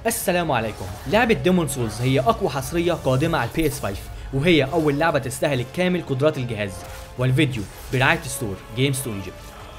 السلام عليكم لعبة ديمون سولز هي أقوى حصرية قادمة على البي اس 5 وهي أول لعبة تستهلك كامل قدرات الجهاز والفيديو برعاية ستور جيمز تو ايجيبت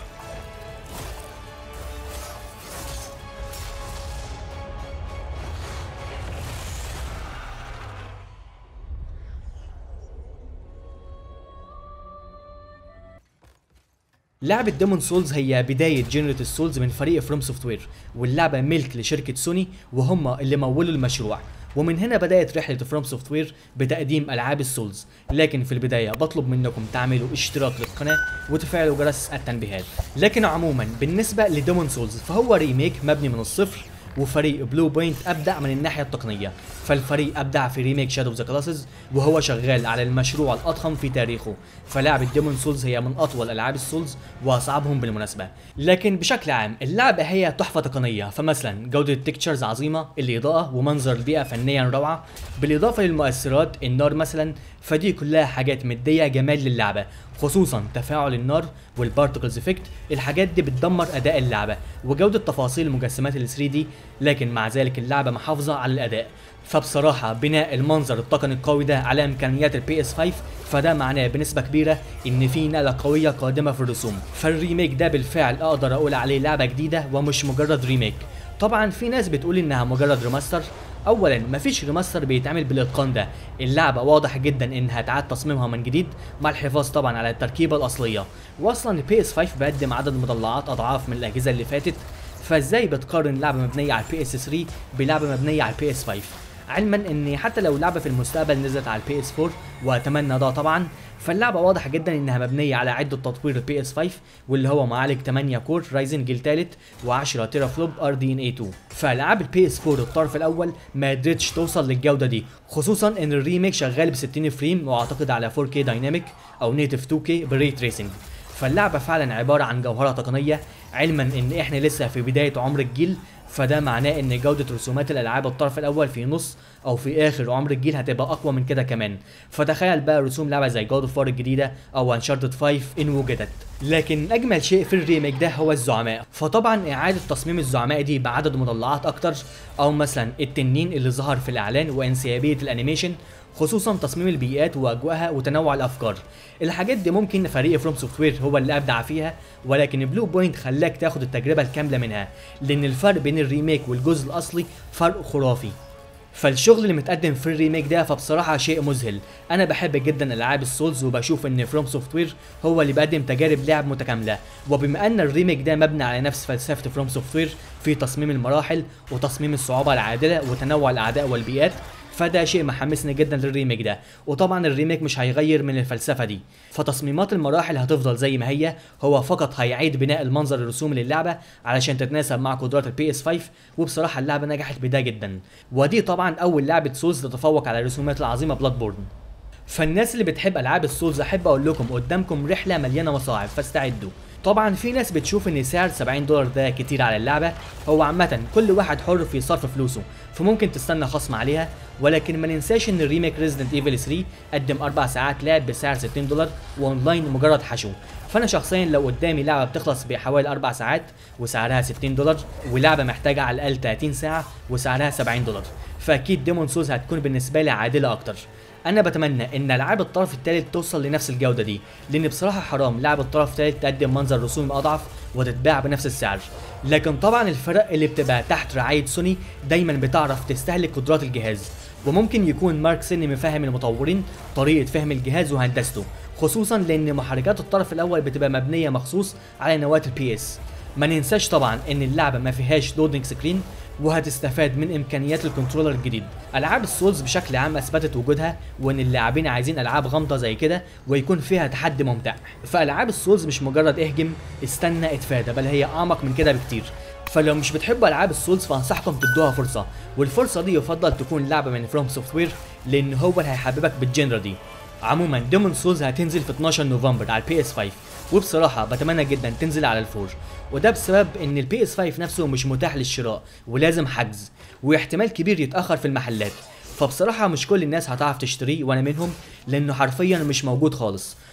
لعبة ديمون سولز هي بداية جنرة السولز من فريق فروم سوفت وير واللعبة ملك لشركة سوني وهم اللي مولوا المشروع ومن هنا بدأت رحلة فروم سوفت وير بتقديم ألعاب السولز لكن في البداية بطلب منكم تعملوا اشتراك للقناة وتفعلوا جرس التنبيهات لكن عموما بالنسبة لديمون سولز فهو ريميك مبني من الصفر وفريق بلو بوينت ابدع من الناحيه التقنيه فالفريق ابدع في ريميك شادو اوف ذا كلاسز وهو شغال على المشروع الاضخم في تاريخه فلعبه ديمون سولز هي من اطول العاب السولز واصعبهم بالمناسبه لكن بشكل عام اللعبه هي تحفه تقنيه فمثلا جوده التكتشرز عظيمه الاضاءه ومنظر البيئه فنيا روعه بالاضافه للمؤثرات النار مثلا فدي كلها حاجات مديه جمال للعبه خصوصا تفاعل النار والبارتكلز افكت الحاجات دي بتدمر اداء اللعبه وجوده تفاصيل المجسمات ال 3 دي لكن مع ذلك اللعبه محافظه على الاداء فبصراحة بناء المنظر التقني القوي ده على امكانيات البي اس 5 فده معناه بنسبة كبيرة ان في نقلة قوية قادمة في الرسوم فالريميك ده بالفعل اقدر اقول عليه لعبة جديدة ومش مجرد ريميك طبعا في ناس بتقول انها مجرد ريماستر اولا مفيش ريماستر بيتعمل بالاتقان ده اللعبه واضح جدا انها تعاد تصميمها من جديد مع الحفاظ طبعا على التركيبه الاصليه واصلا البي اس 5 بيقدم عدد مطلعات اضعاف من الاجهزه اللي فاتت فازاي بتقارن لعبه مبنيه على البي اس 3 بلعبه مبنيه على البي اس 5 علما ان حتى لو لعبه في المستقبل نزلت على البي اس 4 واتمنى ده طبعا فاللعبه واضح جدا انها مبنيه على عده تطوير البي اس 5 واللي هو معالج 8 كور رايزن جيل ثالث و10 تيرا فلوب ار دي ان اي 2 فالعاب البي اس 4 الطرف الاول ما قدرتش توصل للجوده دي خصوصا ان الريميك شغال ب 60 فريم واعتقد على 4K دايناميك او نيتف 2K بري تريسنج فاللعبه فعلا عباره عن جوهره تقنيه علما ان احنا لسه في بدايه عمر الجيل فده معناه ان جودة رسومات الالعاب الطرف الاول في نص او في اخر عمر الجيل هتبقى اقوى من كده كمان فتخيل بقى رسوم لعبة زي جود اوف الجديدة او انشارتد 5 ان وجدت لكن اجمل شيء في الريميك ده هو الزعماء فطبعا اعادة تصميم الزعماء دي بعدد مطلعات اكتر او مثلا التنين اللي ظهر في الاعلان وانسيابية الانيميشن خصوصا تصميم البيئات واجواءها وتنوع الافكار الحاجات دي ممكن فريق فروم سوفت وير هو اللي ابدع فيها ولكن بلو بوينت خلاك تاخد التجربه الكامله منها لان الفرق بين الريميك والجزء الاصلي فرق خرافي فالشغل اللي متقدم في الريميك ده فبصراحة شيء مذهل أنا بحب جدا ألعاب السولز وبشوف إن فروم سوفت وير هو اللي بيقدم تجارب لعب متكاملة وبما أن الريميك ده مبني على نفس فلسفة فروم سوفت وير في تصميم المراحل وتصميم الصعوبة العادلة وتنوع الأعداء والبيئات فده شيء محمسني جدا للريميك ده وطبعا الريميك مش هيغير من الفلسفه دي فتصميمات المراحل هتفضل زي ما هي هو فقط هيعيد بناء المنظر الرسومي للعبه علشان تتناسب مع قدرات البي اس 5 وبصراحه اللعبه نجحت بده جدا ودي طبعا اول لعبه سولز تتفوق على الرسومات العظيمه بلاد بورن فالناس اللي بتحب العاب السولز احب اقول لكم قدامكم رحله مليانه مصاعب فاستعدوا طبعا في ناس بتشوف ان سعر 70 دولار ده كتير على اللعبه هو عامه كل واحد حر في صرف فلوسه فممكن تستنى خصم عليها ولكن ما ننساش ان الريميك ريزيدنت ايفل 3 قدم 4 ساعات لعب بسعر 60 دولار واونلاين مجرد حشو فانا شخصيا لو قدامي لعبه بتخلص بحوالي 4 ساعات وسعرها 60 دولار ولعبه محتاجه على الاقل 30 ساعه وسعرها 70 دولار فاكيد ديمون سوز هتكون بالنسبه لي عادله اكتر انا بتمنى ان العاب الطرف الثالث توصل لنفس الجوده دي لان بصراحه حرام لعب الطرف الثالث تقدم منظر رسوم اضعف وتتباع بنفس السعر لكن طبعا الفرق اللي بتبقى تحت رعايه سوني دايما بتعرف تستهلك قدرات الجهاز وممكن يكون مارك سيني مفهم المطورين طريقه فهم الجهاز وهندسته خصوصا لان محركات الطرف الاول بتبقى مبنيه مخصوص على نواه البي اس ما ننساش طبعا ان اللعبه ما فيهاش لودنج سكرين وهتستفاد من امكانيات الكنترولر الجديد العاب السولز بشكل عام اثبتت وجودها وان اللاعبين عايزين العاب غامضه زي كده ويكون فيها تحدي ممتع فالعاب السولز مش مجرد اهجم استنى اتفادى بل هي اعمق من كده بكتير فلو مش بتحبوا العاب السولز فانصحكم تدوها فرصه والفرصه دي يفضل تكون لعبه من فروم سوفت وير لان هو اللي هيحببك بالجنرا دي عموما ديمون سولز هتنزل في 12 نوفمبر على البي اس 5 وبصراحه بتمنى جدا تنزل على الفور وده بسبب ان البي اس 5 نفسه مش متاح للشراء ولازم حجز واحتمال كبير يتاخر في المحلات فبصراحة مش كل الناس هتعرف تشتريه وانا منهم لانه حرفيا مش موجود خالص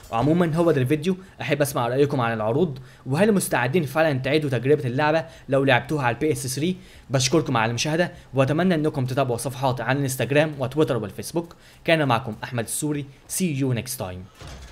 عموما هو ده الفيديو احب اسمع رايكم عن العروض وهل مستعدين فعلا تعيدوا تجربه اللعبه لو لعبتوها على البي اس 3 بشكركم على المشاهده واتمنى انكم تتابعوا صفحاتي على الانستجرام وتويتر والفيسبوك كان معكم احمد السوري see you next time